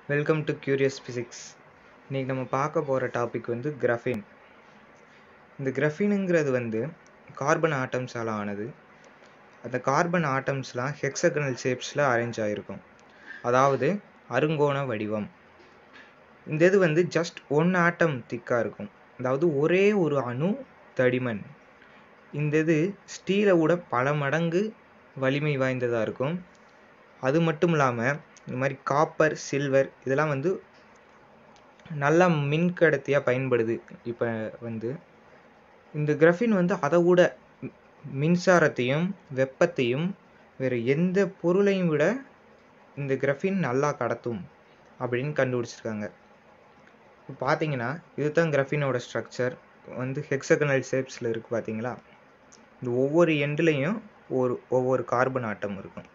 welcome to curious physics இன்றைக்கி நம்ம பார்க்க போகிற டாபிக் வந்து கிரஃபின் இந்த கிரஃபினுங்கிறது வந்து கார்பன் ஆட்டம்ஸால் ஆனது அந்த கார்பன் ஆட்டம்ஸ்லாம் ஹெக்ஸகனல் ஷேப்ஸில் அரேஞ்ச் ஆகிருக்கும் அதாவது அருங்கோண வடிவம் இந்த இது வந்து ஜஸ்ட் ஒன் ஆட்டம் திக்காக இருக்கும் அதாவது ஒரே ஒரு அணு தடிமன் இந்த இது ஸ்டீலை விட பல மடங்கு வலிமை வாய்ந்ததாக இருக்கும் அது மட்டும் இல்லாமல் இந்த மாதிரி காப்பர் சில்வர் இதெல்லாம் வந்து நல்லா மின்கடத்தியாக பயன்படுது இப்போ வந்து இந்த கிரஃபின் வந்து அதை விட மின்சாரத்தையும் வெப்பத்தையும் வேறு எந்த பொருளையும் விட இந்த கிரஃபின் நல்லா கடத்தும் அப்படின்னு கண்டுபிடிச்சிருக்காங்க இப்போ பார்த்தீங்கன்னா இதுதான் கிரஃபினோட ஸ்ட்ரக்சர் வந்து ஹெக்ஸகனல் ஷேப்ஸில் இருக்குது பார்த்தீங்களா இந்த ஒவ்வொரு எண்ட்லேயும் ஒரு ஒவ்வொரு கார்பன் ஆட்டம் இருக்கும்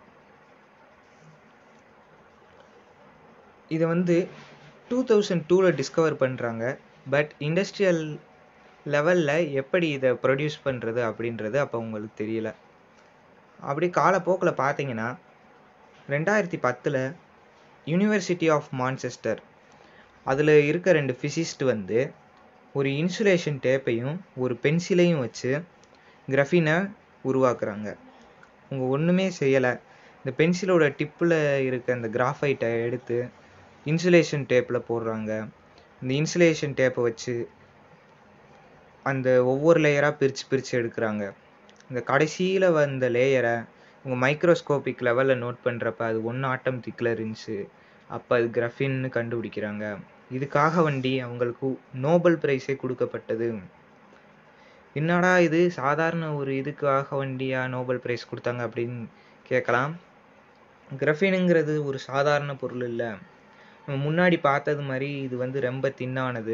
இதை வந்து டூ தௌசண்ட் டூவில் டிஸ்கவர் பண்ணுறாங்க பட் இண்டஸ்ட்ரியல் லெவலில் எப்படி இதை ப்ரொடியூஸ் பண்ணுறது அப்படின்றது அப்போ உங்களுக்கு தெரியல அப்படி காலப்போக்கில் பார்த்தீங்கன்னா ரெண்டாயிரத்தி பத்தில் யூனிவர்சிட்டி ஆஃப் மான்செஸ்டர் அதில் இருக்க ரெண்டு ஃபிசிஸ்ட் வந்து ஒரு இன்சுலேஷன் டேப்பையும் ஒரு பென்சிலையும் வச்சு கிரஃபினை உருவாக்குறாங்க அவங்க ஒன்றுமே செய்யலை இந்த பென்சிலோட டிப்பில் இருக்க அந்த கிராஃபைட்டை எடுத்து இன்சுலேஷன் டேப்பில் போடுறாங்க இந்த இன்சுலேஷன் டேப்பை வச்சு அந்த ஒவ்வொரு லேயராக பிரித்து பிரித்து எடுக்கிறாங்க இந்த கடைசியில் வந்த லேயரை உங்கள் மைக்ரோஸ்கோபிக் லெவலில் நோட் பண்ணுறப்ப அது ஒன்று ஆட்டம் திக்கில் இருந்துச்சு அப்போ அது கிரஃபின்னு கண்டுபிடிக்கிறாங்க இதுக்காக வண்டி அவங்களுக்கு நோபல் பிரைஸே கொடுக்கப்பட்டது என்னடா இது சாதாரண ஒரு இதுக்காக வண்டியா நோபல் பிரைஸ் கொடுத்தாங்க அப்படின்னு கேட்கலாம் கிரஃபினுங்கிறது ஒரு சாதாரண பொருள் இல்லை நம்ம முன்னாடி பார்த்தது மாதிரி இது வந்து ரொம்ப தின்னானது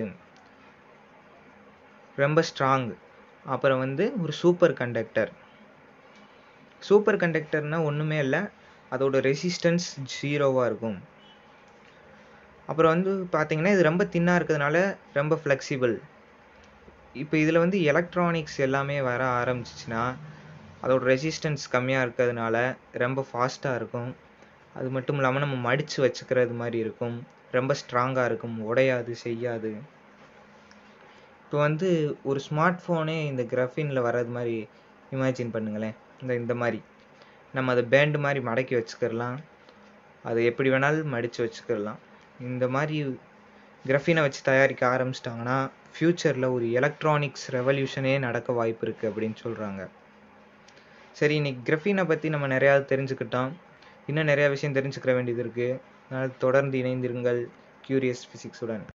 ரொம்ப ஸ்ட்ராங் அப்புறம் வந்து ஒரு சூப்பர் கண்டக்டர் சூப்பர் கண்டக்டர்னால் ஒன்றுமே இல்லை அதோட ரெசிஸ்டன்ஸ் ஜீரோவாக இருக்கும் அப்புறம் வந்து பார்த்தீங்கன்னா இது ரொம்ப தின்னாக இருக்கிறதுனால ரொம்ப ஃப்ளெக்சிபிள் இப்போ இதில் வந்து எலக்ட்ரானிக்ஸ் எல்லாமே வர ஆரம்பிச்சிச்சுன்னா அதோட ரெசிஸ்டன்ஸ் கம்மியாக இருக்கிறதுனால ரொம்ப ஃபாஸ்ட்டாக இருக்கும் அது மட்டும் இல்லாமல் நம்ம மடித்து வச்சுக்கிறது மாதிரி இருக்கும் ரொம்ப ஸ்ட்ராங்காக இருக்கும் உடையாது செய்யாது இப்போ வந்து ஒரு ஸ்மார்ட் ஃபோனே இந்த கிரஃபினில் வர்றது மாதிரி இமேஜின் பண்ணுங்களேன் இந்த இந்த மாதிரி நம்ம அதை பேண்டு மாதிரி மடக்கி வச்சுக்கிறலாம் அதை எப்படி வேணாலும் மடித்து வச்சுக்கிறலாம் இந்த மாதிரி கிரஃபினை வச்சு தயாரிக்க ஆரம்பிச்சிட்டாங்கன்னா ஃப்யூச்சரில் ஒரு எலக்ட்ரானிக்ஸ் ரெவல்யூஷனே நடக்க வாய்ப்பு இருக்குது அப்படின்னு சொல்கிறாங்க சரி இன்னைக்கு கிரஃபினை பற்றி நம்ம நிறையா தெரிஞ்சுக்கிட்டோம் இன்னும் நிறையா விஷயம் தெரிஞ்சுக்கிற வேண்டியது இருக்குது அதனால் தொடர்ந்து இணைந்திருங்கள் கியூரியஸ் ஃபிசிக்ஸுடன்